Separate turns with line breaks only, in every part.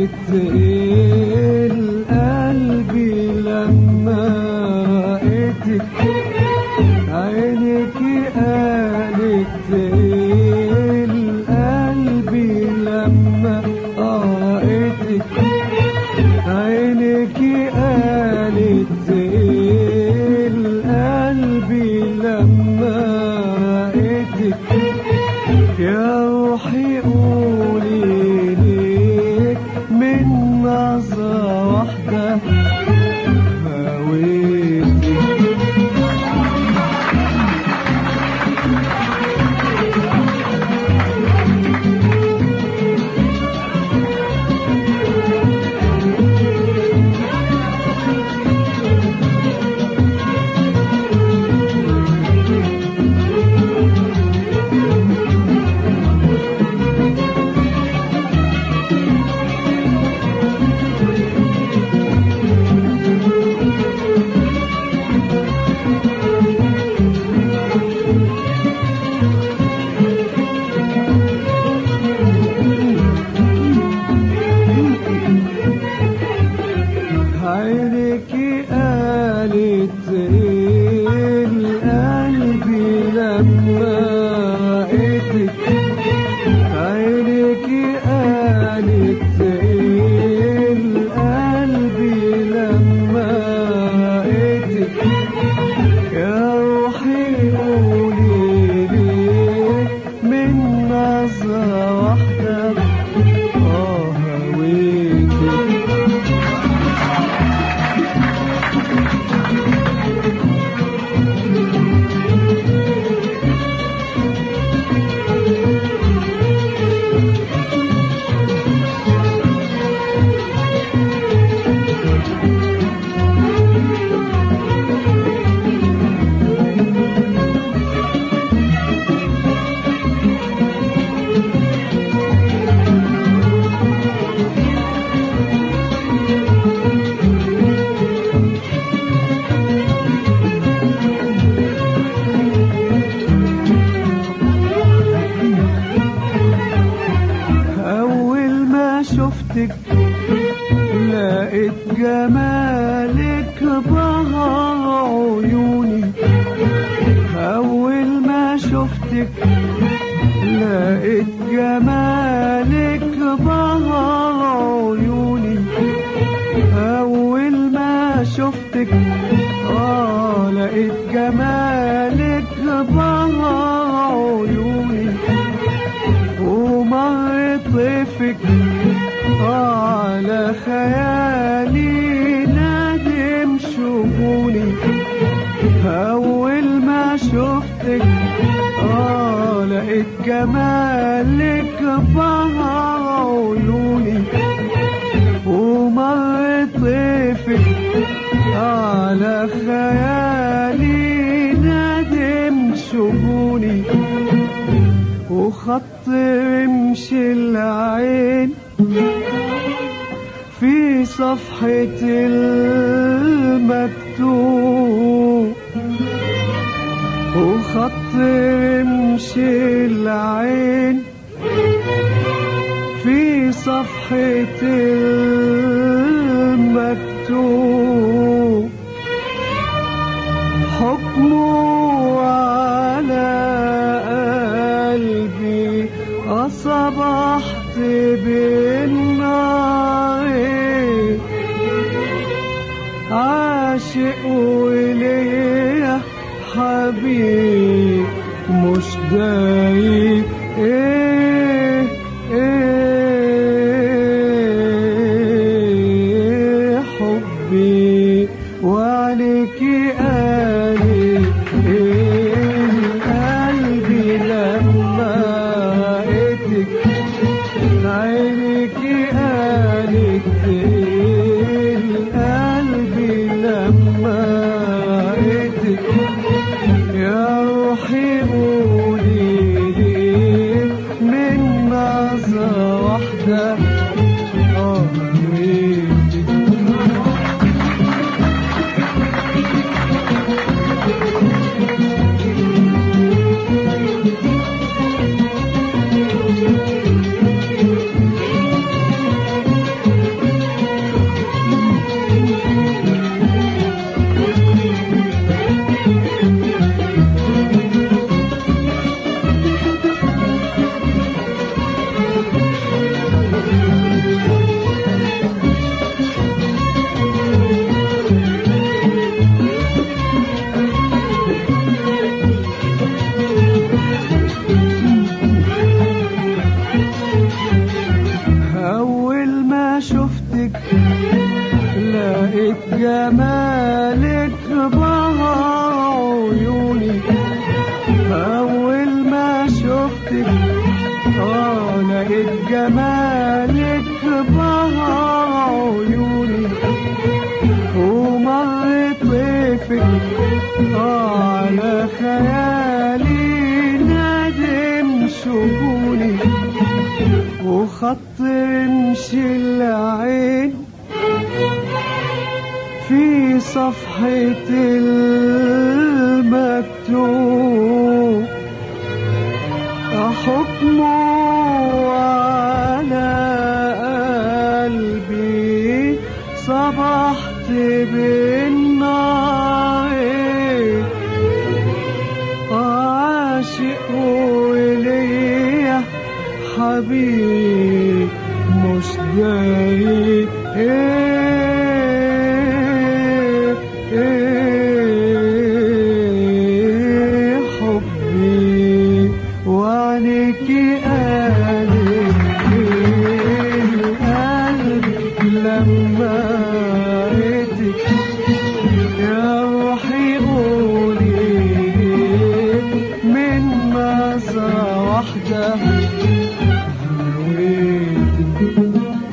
قالت ايه القلب لما رأيتك عينك قالت ايه القلب لما رأيتك عينك قالت ايه القلب لما رأيتك يا روحي قولي ليه من نظرة واحدة هويتك عينك قالت ايه القلب لما رأيتك عينك قالت ايه القلب لما رأيتك يا روحي قولي ليه من نظرة واحدة اه هويتك أول ما شفتك لقيت جمالك بهر عيوني أول ما شفتك لقيت جمالك بهر عيوني أول ما شفتك آه لقيت جمالك بهر عيوني ومر طيفك على خيالي نادم شوفوني أول ما شفتك آه لقيت جمالك بهر عيوني ومر طيفك على خيالي نادم شوفوني وخط رمش العين في صفحة المكتوب وخط رمش العين في صفحة المكتوب حكمه على قلبي أصبحت بالنار عاشق وليا حبيب مش دايق ايه ايه حبي وعليك قالي ايه قلبي لما رأيتك عينك قالت ايه قلبي لما رأيتك يا روحي قولي ليه من نظرة واحدة اه هويتك شفتك لقيت جمالك بهر عيوني أول ما شفتك آه لقيت جمالك بهر عيوني ومرت طيفك آه على خيالي نادم شجوني وخط رمش العين في صفحة المكتوب حكمه على قلبي صبحت بالنار عاشق وليا حبيب مش داري ايه ايه حبي وعليك قالت ايه القلب لما رأيتك يا روحي قولي من نظرة واحدة هويتك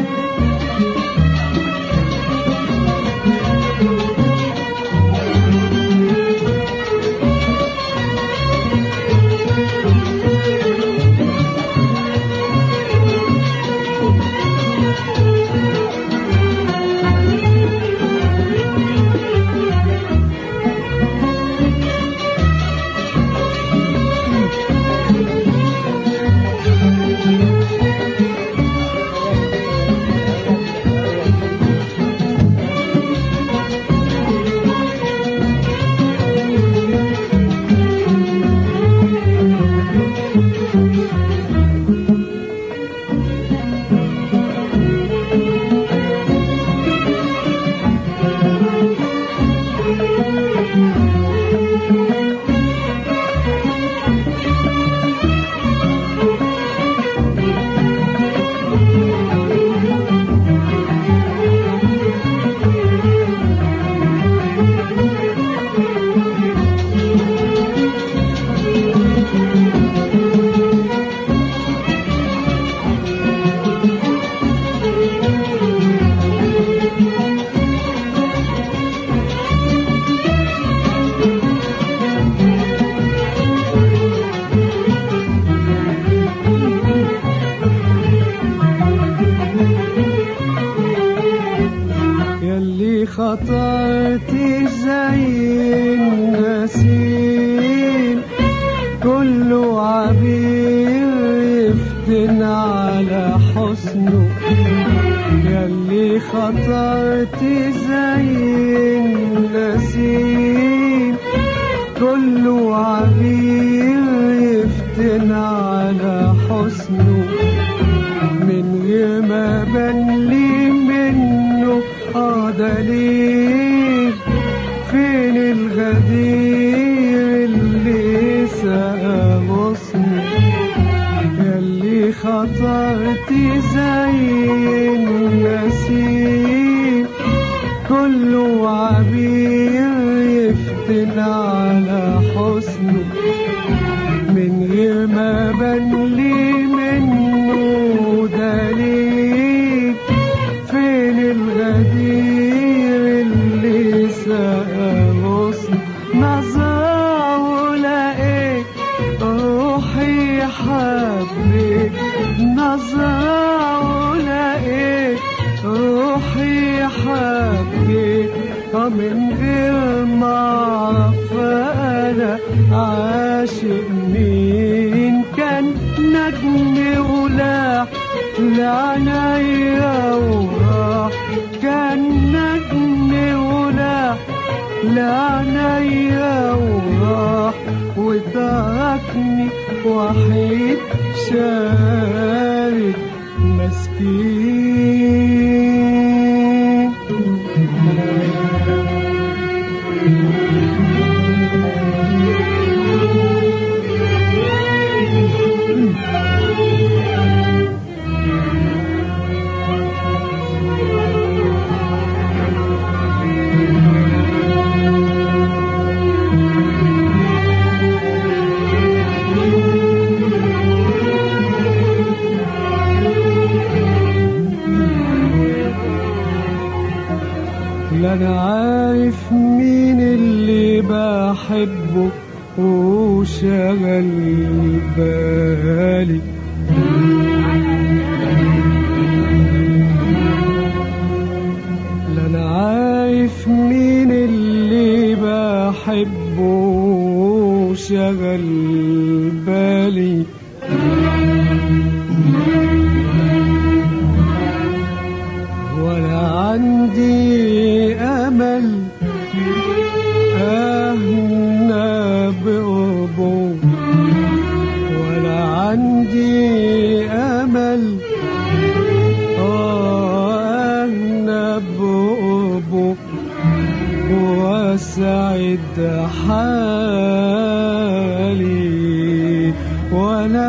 يلي خطرت زي النسيم كله عبير يفتن على حسنه يلي خطرت زي النسيم كله عبير يفتن على حسنه من غير ما بنلي منه اه دليل فين الغدير اللي سقى غصني يلي خطرت زي النسيم كله عبير يفتن على حسنه من غير ما بنلي منه دليل فين الغدير اللي سقى غصن نظرة ولقيت روحي حبيت نظرة ولقيت روحي حبيت آه من غير ما اعرف انا عاشق مين كان نجم ولاح لعنيا وراح كان نجم ولاح لعنيا وراح وتركني وحيد شارد مسكين لا انا عارف مين اللي بحبه وشغل بالي لا انا عارف مين اللي بحبه وشغل بالي ولا عندي امل اهنى بقربه ولا عندي امل آه، اهنى بقربه واسعد حالي ولا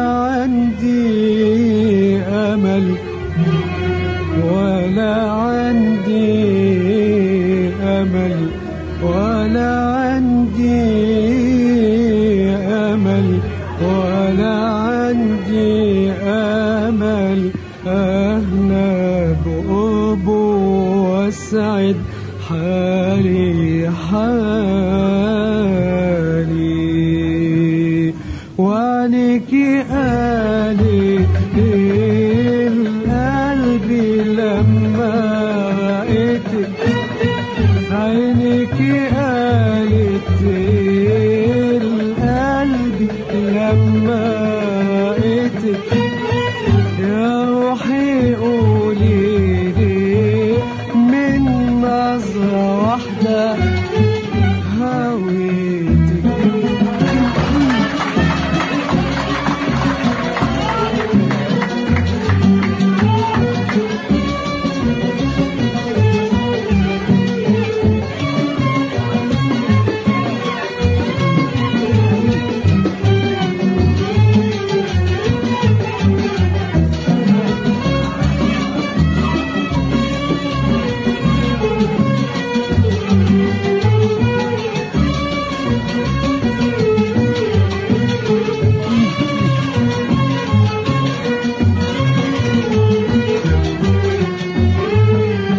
عندي امل ولا عندي امل ولا عندي امل ولا عندي امل اهنى بقربه واسعد حالي حالي وعنك قالي القلب لما رأيتك عينك قالت القلب لما رأيتك يا روحي قولي لي من نظرة واحدة هويتك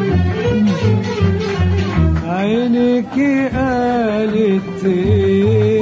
عينك قالت